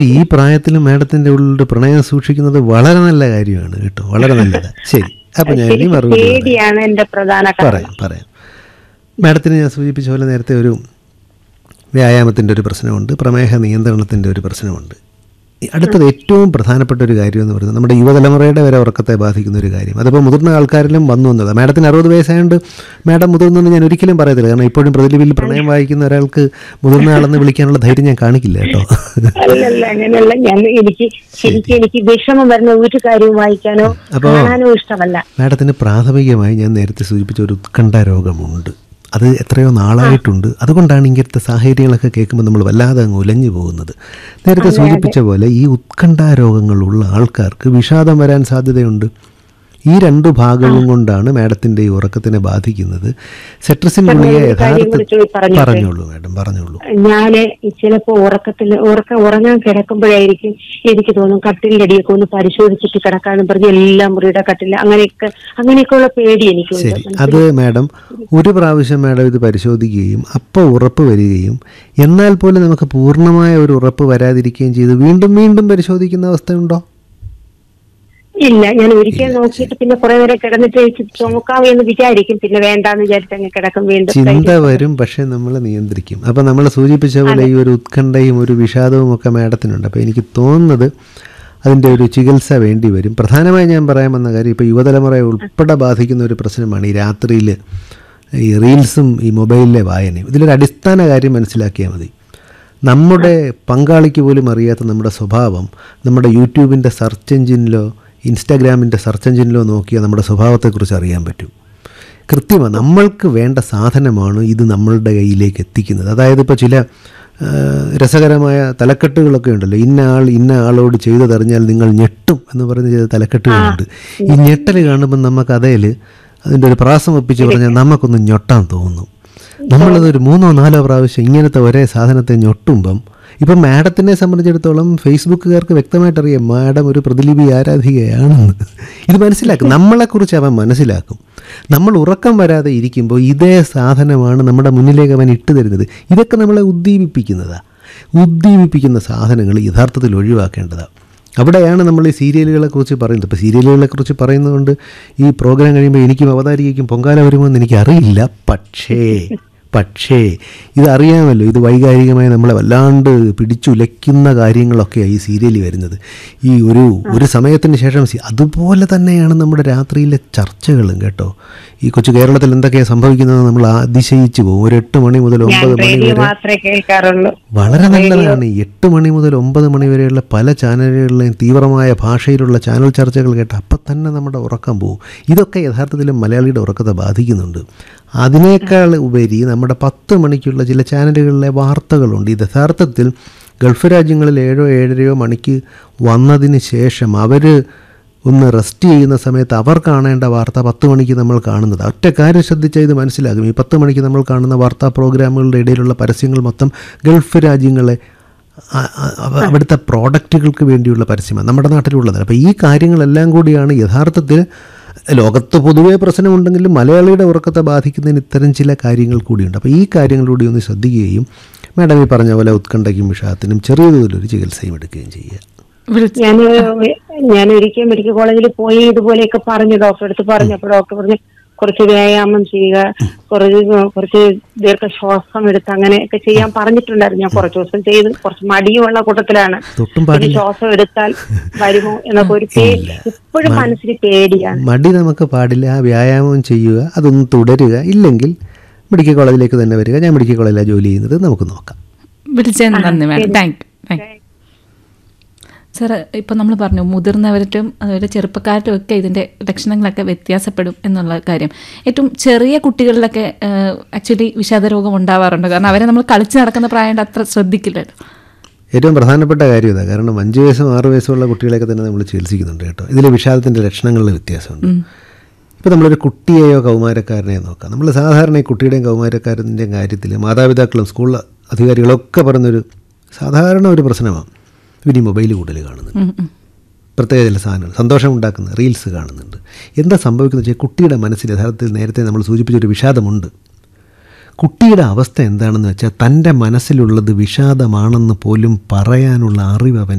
ഈ പ്രായത്തിൽ മാഡത്തിന്റെ ഉള്ളിൽ പ്രണയം സൂക്ഷിക്കുന്നത് വളരെ നല്ല കാര്യമാണ് കേട്ടോ വളരെ നല്ലതാണ് ശരി അപ്പൊ ഞാൻ ഇനി മറുപടി പറയാം. പേടിയാണ് എന്റെ പ്രധാന കാരണം പറയാം പറയാം മാഡത്തിന് ഞാൻ സൂചിപ്പിച്ച പോലെ നേരത്തെ ഒരു വ്യായാമത്തിൻ്റെ ഒരു പ്രശ്നമുണ്ട് പ്രമേഹ നിയന്ത്രണത്തിൻ്റെ ഒരു പ്രശ്നമുണ്ട് ഈ അടുത്തത് ഏറ്റവും പ്രധാനപ്പെട്ട ഒരു കാര്യം എന്ന് പറയുന്നത് നമ്മുടെ യുവതലമുറയുടെ വരെ ഉറക്കത്തെ ബാധിക്കുന്ന ഒരു കാര്യം അതിപ്പോൾ മുതിർന്ന ആൾക്കാരിലും വന്നു എന്നുള്ളത് മാഡത്തിന് അറുപത് വയസ്സായതുകൊണ്ട് മാഡം മുതിർന്നെന്ന് ഞാൻ ഒരിക്കലും പറയത്തില്ല കാരണം ഇപ്പോഴും പ്രതിലിപിയിൽ പ്രണയം വായിക്കുന്ന ഒരാൾക്ക് മുതിർന്ന ആളെന്ന് വിളിക്കാനുള്ള ധൈര്യം ഞാൻ കാണിക്കില്ല കേട്ടോ അല്ലല്ല അങ്ങനെയല്ല ഞാൻ എനിക്ക് ശരിക്കും എനിക്ക് വിഷമം വരുന്ന ഒരു കാര്യവും വായിക്കാനോ അപ്പോ- കാണാനോ ഇഷ്ടമല്ല മാഡത്തിന് പ്രാഥമികമായി ഞാൻ നേരത്തെ സൂചിപ്പിച്ച ഒരു ഉത്കണ്ഠ രോഗമുണ്ട് അത് എത്രയോ നാളായിട്ടുണ്ട് അതുകൊണ്ടാണ് ഇങ്ങനത്തെ സാഹചര്യങ്ങളൊക്കെ കേൾക്കുമ്പോൾ നമ്മൾ വല്ലാതെ അങ്ങ് ഉലഞ്ഞു പോകുന്നത് നേരത്തെ സൂചിപ്പിച്ച പോലെ ഈ ഉത്കണ്ഠ രോഗങ്ങളുള്ള ആൾക്കാർക്ക് വിഷാദം വരാൻ സാധ്യതയുണ്ട് ഈ രണ്ട് ഭാഗവും കൊണ്ടാണ് മാഡത്തിൻ്റെ ഈ ഉറക്കത്തിനെ ബാധിക്കുന്നത് സെട്രസിൻ ഗുളിക ഒരു കാര്യം കൂടി യഥാർത്ഥ ചോദി- പറഞ്ഞോട്ടെ? പറഞ്ഞോളൂ മാഡം പറഞ്ഞോളൂ ഞാന് ചിലപ്പോ ഉറക്കത്തിൽ ഉറക്കം ഉറങ്ങാൻ കിടക്കുമ്പോഴായിരിക്കും എനിക്ക് തോന്നും കട്ടിലിന്റെ അടിയൊക്കെ ഒന്ന് പരിശോധിച്ചിട്ട് കിടക്കാന്ന് പറഞ്ഞ് എല്ലാ മുറിയുടെ കട്ടിൽ അങ്ങനെയൊക്കെ അങ്ങനെയൊക്കെയുള്ള പേടി എനിക്കുണ്ട് ശരി അത് മാഡം ഒരു പ്രാവശ്യം മാഡം ഇത് പരിശോധിക്കുകയും അപ്പോൾ ഉറപ്പ് വരികയും എന്നാൽ പോലും നമുക്ക് പൂർണ്ണമായ ഒരു ഉറപ്പ് വരാതിരിക്കുകയും ചെയ്ത് വീണ്ടും വീണ്ടും പരിശോധിക്കുന്ന അവസ്ഥയുണ്ടോ ഇല്ല ഞാൻ ഒരിക്കൽ നോക്കിയിട്ട് പിന്നെ കുറെ നേരം കിടന്നിട്ട് എനിക്ക് നോക്കാവേ എന്ന് വിചാരിക്കും പിന്നെ വേണ്ടാന്ന് വിചാരിച്ച് അങ്ങ് കിടക്കും വീണ്ടും ചിന്ത വരും പക്ഷെ നമ്മൾ നിയന്ത്രിക്കും അപ്പം നമ്മൾ സൂചിപ്പിച്ച പോലെ ഈ ഒരു ഉത്കണ്ഠയും ഒരു വിഷാദവും ഒക്കെ മാഡത്തിനുണ്ട് അപ്പോൾ എനിക്ക് തോന്നുന്നത് അതിൻ്റെ ഒരു ചികിത്സ വേണ്ടി വരും പ്രധാനമായി ഞാൻ പറയാൻ വന്ന കാര്യം ഇപ്പോൾ യുവതലമുറയെ ഉൾപ്പെടെ ബാധിക്കുന്ന ഒരു പ്രശ്നമാണ് ഈ രാത്രിയിൽ ഈ റീൽസും ഈ മൊബൈലിലെ വായനയും ഇതിലൊരു അടിസ്ഥാന കാര്യം മനസ്സിലാക്കിയാൽ മതി നമ്മുടെ പങ്കാളിക്ക് പോലും അറിയാത്ത നമ്മുടെ സ്വഭാവം നമ്മുടെ യൂട്യൂബിൻ്റെ സെർച്ച് എഞ്ചിനിലോ ഇൻസ്റ്റാഗ്രാമിൻ്റെ സെർച്ച് എഞ്ചിനിലോ നോക്കിയാൽ നമ്മുടെ സ്വഭാവത്തെക്കുറിച്ച് അറിയാൻ പറ്റും കൃത്യമാണ് നമ്മൾക്ക് വേണ്ട സാധനമാണ് ഇത് നമ്മളുടെ കയ്യിലേക്ക് എത്തിക്കുന്നത് അതായത് ഇപ്പോൾ ചില ആ, രസകരമായ തലക്കെട്ടുകളൊക്കെ ഉണ്ടല്ലോ ഇന്ന ആൾ ഇന്ന ആളോട് ചെയ്തതറിഞ്ഞാൽ നിങ്ങൾ ഞെട്ടും എന്ന് പറയുന്ന ചില തലക്കെട്ടുകളുണ്ട് ഈ ഞെട്ടൽ കാണുമ്പോൾ നമുക്ക് അതേൽ അതിൻ്റെ ഒരു പ്രാസം ഒപ്പിച്ച് പറഞ്ഞാൽ നമുക്കൊന്ന് ഞൊട്ടാൻ തോന്നും നമ്മളതൊരു മൂന്നോ നാലോ പ്രാവശ്യം ഇങ്ങനത്തെ ഒരേ സാധനത്തെ ഞൊട്ടുമ്പം ഇപ്പം മാഡത്തിനെ സംബന്ധിച്ചിടത്തോളം ഫേസ്ബുക്കുകാർക്ക് വ്യക്തമായിട്ട് അറിയാം മാഡം ഒരു പ്രതിലിപി ആരാധികയാണെന്ന് ഇത് മനസ്സിലാക്കും നമ്മളെക്കുറിച്ച് അവൻ മനസ്സിലാക്കും നമ്മൾ ഉറക്കം വരാതെ ഇരിക്കുമ്പോൾ ഇതേ സാധനമാണ് നമ്മുടെ മുന്നിലേക്ക് അവൻ ഇട്ട് തരുന്നത് ഇതൊക്കെ നമ്മളെ ഉദ്ദീപിപ്പിക്കുന്നതാണ് ഉദ്ദീപിപ്പിക്കുന്ന സാധനങ്ങൾ യഥാർത്ഥത്തിൽ ഒഴിവാക്കേണ്ടതാണ് അവിടെയാണ് നമ്മൾ ഈ സീരിയലുകളെ കുറിച്ച് പറയുന്നത് ഇപ്പോൾ സീരിയലുകളെ കുറിച്ച് പറയുന്നതുകൊണ്ട് ഈ പ്രോഗ്രാം കഴിയുമ്പോൾ എനിക്കും അവതാരികയ്ക്കും പൊങ്കാല വരുമോ എന്ന് എനിക്ക് അറിയില്ല പക്ഷേ പക്ഷേ ഇതറിയാമല്ലോ ഇത് വൈകാരികമായി നമ്മളെ വല്ലാണ്ട് പിടിച്ചുലയ്ക്കുന്ന കാര്യങ്ങളൊക്കെയാണ് ഈ സീരിയലിൽ വരുന്നത് ഈ ഒരു ഒരു സമയത്തിന് ശേഷം സി- അതുപോലെ തന്നെയാണ് നമ്മുടെ രാത്രിയിലെ ചർച്ചകളും കേട്ടോ ഈ കൊച്ചു കേരളത്തിൽ എന്തൊക്കെയാണ് സംഭവിക്കുന്നത് നമ്മൾ അതിശയിച്ചു പോകും ഒരു എട്ട് മണി മുതൽ ഞാൻ ഒമ്പത് മണി റേഡിയോ വരെ മാത്രമേ കേൾക്കാറുള്ളൂ വളരെ നല്ലതാണ് ഈ എട്ട് മണി മുതൽ ഒമ്പത് മണി വരെയുള്ള പല ചാനലുകളിലെയും തീവ്രമായ ഭാഷയിലുള്ള ചാനൽ ചർച്ചകൾ കേട്ട് അപ്പം തന്നെ നമ്മുടെ ഉറക്കം പോകും ഇതൊക്കെ യഥാർത്ഥത്തിൽ മലയാളിയുടെ ഉറക്കത്തെ ബാധിക്കുന്നുണ്ട് അതിനേക്കാൾ ഉപരി നമ്മുടെ പത്ത് മണിക്കുള്ള ചില ചാനലുകളിലെ വാർത്തകളുണ്ട് ഇത് യഥാർത്ഥത്തിൽ ഗൾഫ് രാജ്യങ്ങളിൽ ഏഴോ ഏഴരയോ മണിക്ക് വന്നതിന് ശേഷം അവർ ഒന്ന് റെസ്റ്റ് ചെയ്യുന്ന സമയത്ത് അവർ കാണേണ്ട വാർത്ത പത്ത് മണിക്ക് നമ്മൾ കാണുന്നത് ഒറ്റ കാര്യം ശ്രദ്ധിച്ചാൽ ഇത് മനസ്സിലാകും ഈ പത്ത് മണിക്ക് നമ്മൾ കാണുന്ന വാർത്താ പ്രോഗ്രാമുകളുടെ ഇടയിലുള്ള പരസ്യങ്ങൾ മൊത്തം ഗൾഫ് രാജ്യങ്ങളെ ആ- ആ- അവ- അവിടുത്തെ പ്രോഡക്റ്റുകൾക്ക് വേണ്ടിയുള്ള പരസ്യമാണ് നമ്മുടെ നാട്ടിലുള്ളത് അപ്പോൾ ഈ കാര്യങ്ങളെല്ലാം കൂടിയാണ് യഥാർത്ഥത്തിൽ ലോകത്ത് പൊതുവേ പ്രശ്നമുണ്ടെങ്കിലും മലയാളിയുടെ ഉറക്കത്തെ ബാധിക്കുന്നതിന് ഇത്തരം ചില കാര്യങ്ങൾ കൂടിയുണ്ട് അപ്പോൾ ഈ കാര്യങ്ങളിലൂടെ ഒന്ന് ശ്രദ്ധിക്കുകയും മാഡം ഈ പറഞ്ഞ പോലെ ഉത്കണ്ഠയ്ക്കും വിഷാദത്തിനും ചെറിയ തോതിലൊരു ചികിത്സയും എടുക്കുകയും ചെയ്യുക വിളിച്ച് ഞാൻ ഞാൻ ഒരിക്കൽ മെഡിക്കൽ കോളേജിൽ പോയി ഇതുപോലെയൊക്കെ പറഞ്ഞു ഡോക്ടറെ അടുത്ത് പറഞ്ഞു അപ്പൊ ഡോക്ടർ പറഞ്ഞു കുറച്ച് വ്യായാമം ചെയ്യുക കുറച്ച് കുറച്ച് ദീർഘശ്വാസം എടുത്ത് അങ്ങനെയൊക്കെ ചെയ്യാൻ പറഞ്ഞിട്ടുണ്ടായിരുന്നു ഞാൻ കുറച്ച് ദിവസം ചെയ്ത് കുറച്ച് മടിയുമുള്ള കൂട്ടത്തിലാണ് തൊട്ടും ഇനി പാടില്ല ശ്വാസം എടുത്താൽ വരുമോ എന്നൊക്കെ ഒരു പേടി ഇപ്പോഴും മനസ്സിൽ പേടിയാണ് മടി നമുക്ക് പാടില്ല ആ വ്യായാമം ചെയ്യുക അതൊന്ന് തുടരുക ഇല്ലെങ്കിൽ മെഡിക്കൽ കോളേജിലേക്ക് തന്നെ വരിക ഞാൻ മെഡിക്കൽ കോളേജിലാണ് ജോലി ചെയ്യുന്നത് നമുക്ക് നോക്കാം വിളിച്ചതിന് നന്ദി madam thank you thank you sir ഇപ്പം നമ്മൾ പറഞ്ഞു മുതിർന്നവരും അതുപോലെ ചെറുപ്പക്കാരുടെ ഒക്കെ ഇതിൻ്റെ ലക്ഷണങ്ങളൊക്കെ വ്യത്യാസപ്പെടും എന്നുള്ള കാര്യം ഏറ്റവും ചെറിയ കുട്ടികളിലൊക്കെ ആക്ച്വലി വിഷാദരോഗം ഉണ്ടാവാറുണ്ട് കാരണം അവരെ നമ്മൾ കളിച്ച് നടക്കുന്ന പ്രായം അത്ര ശ്രദ്ധിക്കില്ലല്ലോ ഏറ്റവും പ്രധാനപ്പെട്ട കാര്യം ഇതാ കാരണം അഞ്ച് വയസ്സും ആറ് വയസ്സുള്ള കുട്ടികളെയൊക്കെ തന്നെ നമ്മൾ ചികിത്സിക്കുന്നുണ്ട് കേട്ടോ ഇതിൽ വിഷാദത്തിൻ്റെ ലക്ഷണങ്ങളിൽ വ്യത്യാസമുണ്ട് ഇപ്പോൾ നമ്മളൊരു കുട്ടിയെയോ കൗമാരക്കാരനെയോ നോക്കാം നമ്മൾ സാധാരണ ഈ കുട്ടിയുടെയും കൗമാരക്കാരൻ്റെയും കാര്യത്തിൽ മാതാപിതാക്കളും സ്കൂൾ അധികാരികളൊക്കെ പറയുന്നൊരു സാധാരണ ഒരു പ്രശ്നമാണ് ഇവർ ഈ മൊബൈൽ കൂടുതൽ കാണുന്നുണ്ട് ഉം, ഉം. പ്രത്യേക ചില സാധനങ്ങൾ സന്തോഷം ഉണ്ടാക്കുന്ന റീൽസ് കാണുന്നുണ്ട് എന്താ സംഭവിക്കുന്നത് വെച്ചാൽ കുട്ടിയുടെ മനസ്സിൽ യഥാർത്ഥത്തിൽ നേരത്തെ നമ്മൾ സൂചിപ്പിച്ചൊരു വിഷാദമുണ്ട് കുട്ടിയുടെ അവസ്ഥ എന്താണെന്ന് വെച്ചാൽ തൻ്റെ മനസ്സിലുള്ളത് വിഷാദമാണെന്ന് പോലും പറയാനുള്ള അറിവ് അവൻ